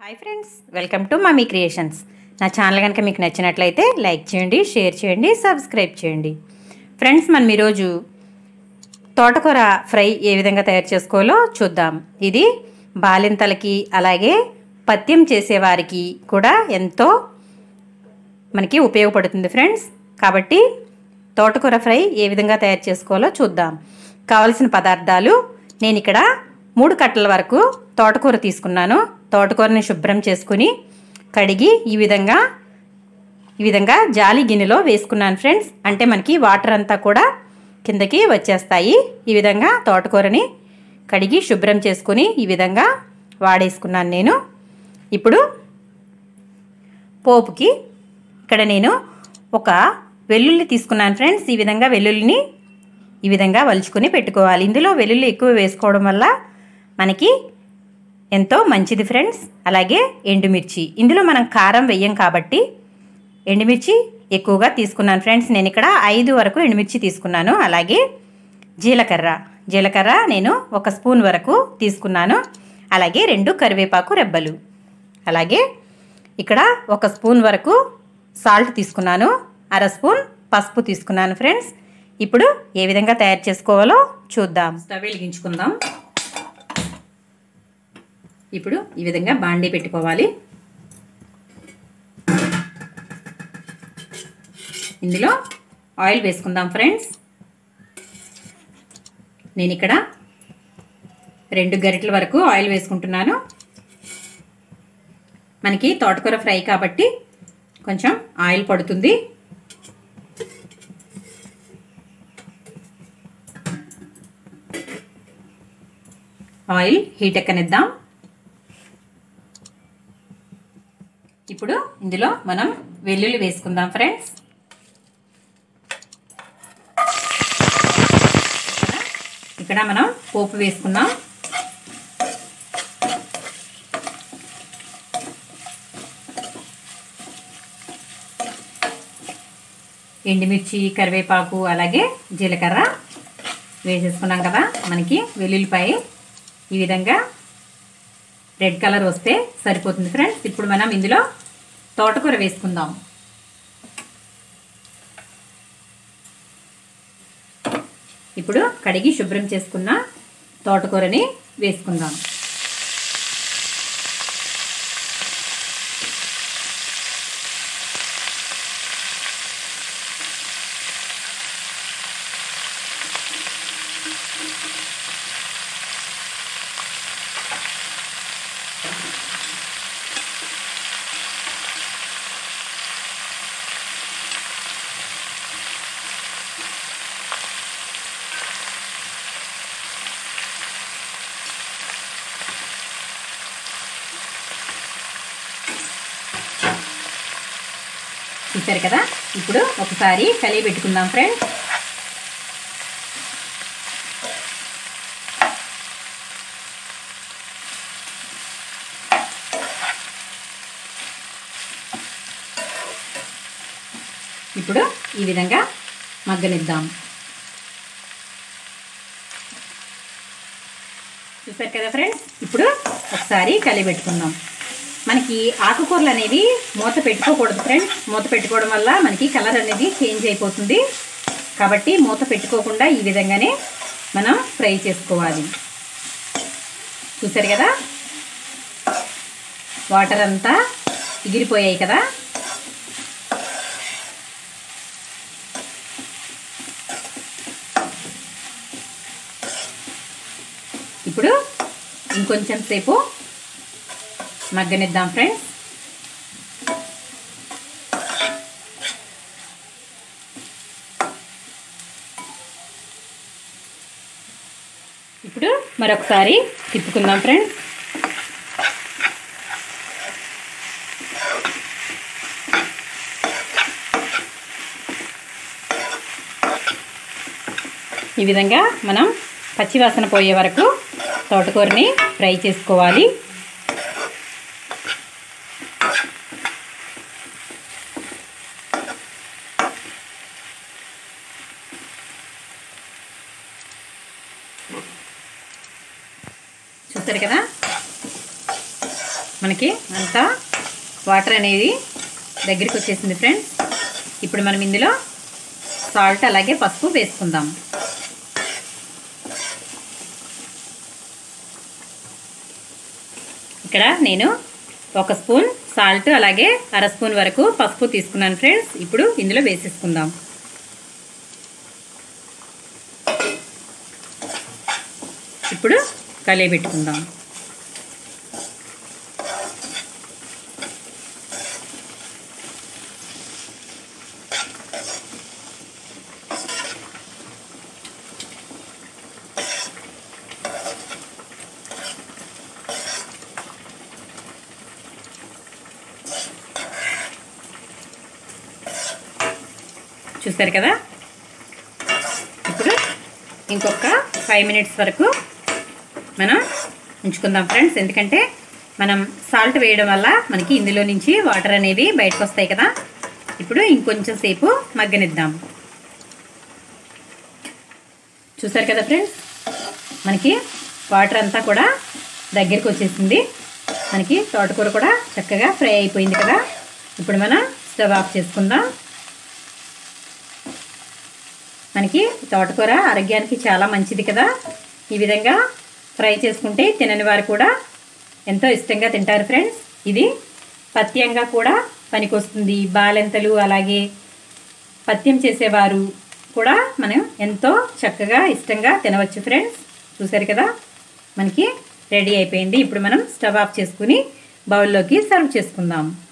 hi friends welcome to mummy creations నా channel కనుక మీకు నచ్చినట్లయితే లైక్ చేయండి షేర్ చేయండి సబ్స్క్రైబ్ చేయండి ఫ్రెండ్స్ మనం ఈరోజు తోటకూర ఫ్రై ఏ విధంగా తయారు చేసుకోవాలో చూద్దాం ఇది బాలింతలకి అలాగే పత్యం చేసేవారికి కూడా ఎంతో మనకి ఉపయోగపడుతుంది ఫ్రెండ్స్ కాబట్టి తోటకూర ఫ్రై ఏ విధంగా తయారు చేసుకోవాలో చూద్దాం కావలసిన పదార్థాలు నేను ఇక్కడ మూడు కట్టల వరకు తోటకూర తీసుకున్నాను తోటకూరని శుభ్రం చేసుకుని కడిగి ఈ విధంగా ఈ విధంగా జాలి గిన్నెలో వేసుకున్నాను ఫ్రెండ్స్ అంటే మనకి వాటర్ అంతా కూడా కిందకి వచ్చేస్తాయి ఈ విధంగా తోటకూరని కడిగి శుభ్రం చేసుకుని ఈ విధంగా వాడేసుకున్నాను నేను ఇప్పుడు పోపుకి ఇక్కడ నేను ఒక వెల్లుల్లి తీసుకున్నాను ఫ్రెండ్స్ ఈ విధంగా వెల్లుల్లిని ఈ విధంగా వలుచుకొని పెట్టుకోవాలి ఇందులో వెల్లుల్లి ఎక్కువ వేసుకోవడం వల్ల మనకి ఎంతో మంచిది ఫ్రెండ్స్ అలాగే ఎండుమిర్చి ఇందులో మనం కారం వెయ్యం కాబట్టి ఎండుమిర్చి ఎక్కువగా తీసుకున్నాను ఫ్రెండ్స్ నేను ఇక్కడ ఐదు వరకు ఎండుమిర్చి తీసుకున్నాను అలాగే జీలకర్ర జీలకర్ర నేను ఒక స్పూన్ వరకు తీసుకున్నాను అలాగే రెండు కరివేపాకు రెబ్బలు అలాగే ఇక్కడ ఒక స్పూన్ వరకు సాల్ట్ తీసుకున్నాను అర స్పూన్ పసుపు తీసుకున్నాను ఫ్రెండ్స్ ఇప్పుడు ఏ విధంగా తయారు చేసుకోవాలో చూద్దాం స్టవ్ వెలిగించుకుందాం ఇప్పుడు ఈ విధంగా బాండీ పెట్టుకోవాలి ఇందులో ఆయిల్ వేసుకుందాం ఫ్రెండ్స్ నేను ఇక్కడ రెండు గరిటెల వరకు ఆయిల్ వేసుకుంటున్నాను మనకి తోటకూర ఫ్రై కాబట్టి కొంచెం ఆయిల్ పడుతుంది ఆయిల్ హీట్ ఎక్కనిద్దాం ఇప్పుడు ఇందులో మనం వెల్లుల్లి వేసుకుందాం ఫ్రెండ్స్ ఇక్కడ మనం పోపు వేసుకుందాం ఎండుమిర్చి కరివేపాకు అలాగే జీలకర్ర వేసేసుకున్నాం కదా మనకి వెల్లుల్లిపాయ ఈ విధంగా రెడ్ కలర్ వస్తే సరిపోతుంది ఫ్రెండ్స్ ఇప్పుడు మనం ఇందులో తోటకూర వేసుకుందాం ఇప్పుడు కడిగి శుభ్రం చేసుకున్న తోటకూరని వేసుకుందాం చూసారు కదా ఇప్పుడు ఒకసారి కలిగి పెట్టుకుందాం ఫ్రెండ్స్ ఇప్పుడు ఈ విధంగా మగ్గనిద్దాం చూసారు కదా ఫ్రెండ్స్ ఇప్పుడు ఒకసారి కలిగి పెట్టుకుందాం మనకి ఆకుకూరలు అనేవి మూత పెట్టుకోకూడదు ఫ్రెండ్స్ మూత పెట్టుకోవడం వల్ల మనకి కలర్ అనేది చేంజ్ అయిపోతుంది కాబట్టి మూత పెట్టుకోకుండా ఈ విధంగానే మనం ఫ్రై చేసుకోవాలి చూసారు కదా వాటర్ అంతా ఎగిరిపోయాయి కదా ఇప్పుడు ఇంకొంచెం సేపు మగ్గనిద్దాం ఫ్రెండ్స్ ఇప్పుడు మరొకసారి తిప్పుకుందాం ఫ్రెండ్స్ ఈ విధంగా మనం పచ్చివాసన పోయే వరకు తోటకూరని ఫ్రై చేసుకోవాలి చూస్తారు కదా మనకి అంతా వాటర్ అనేది దగ్గరికి వచ్చేసింది ఫ్రెండ్స్ ఇప్పుడు మనం ఇందులో సాల్ట్ అలాగే పసుపు వేసుకుందాం ఇక్కడ నేను ఒక స్పూన్ సాల్ట్ అలాగే అర స్పూన్ వరకు పసుపు తీసుకున్నాను ఫ్రెండ్స్ ఇప్పుడు ఇందులో వేసేసుకుందాం ఇప్పుడు కలిగి పెట్టుకుందాం చూస్తారు కదా ఇప్పుడు ఇంకొక ఫైవ్ మినిట్స్ వరకు మనం ఉంచుకుందాం ఫ్రెండ్స్ ఎందుకంటే మనం సాల్ట్ వేయడం వల్ల మనకి ఇందులో నుంచి వాటర్ అనేవి బయటకు వస్తాయి కదా ఇప్పుడు ఇంకొంచెం సేపు మగ్గనిద్దాం చూసారు కదా ఫ్రెండ్స్ మనకి వాటర్ అంతా కూడా దగ్గరికి వచ్చేసింది మనకి తోటకూర కూడా చక్కగా ఫ్రై అయిపోయింది కదా ఇప్పుడు మనం స్టవ్ ఆఫ్ చేసుకుందాం మనకి తోటకూర ఆరోగ్యానికి చాలా మంచిది కదా ఈ విధంగా ఫ్రై చేసుకుంటే తినని వారు కూడా ఎంతో ఇష్టంగా తింటారు ఫ్రెండ్స్ ఇది పథ్యంగా కూడా పనికొస్తుంది బాలెంతలు అలాగే పథ్యం చేసేవారు కూడా మనం ఎంతో చక్కగా ఇష్టంగా తినవచ్చు ఫ్రెండ్స్ చూసారు కదా మనకి రెడీ అయిపోయింది ఇప్పుడు మనం స్టవ్ ఆఫ్ చేసుకుని బౌల్లోకి సర్వ్ చేసుకుందాం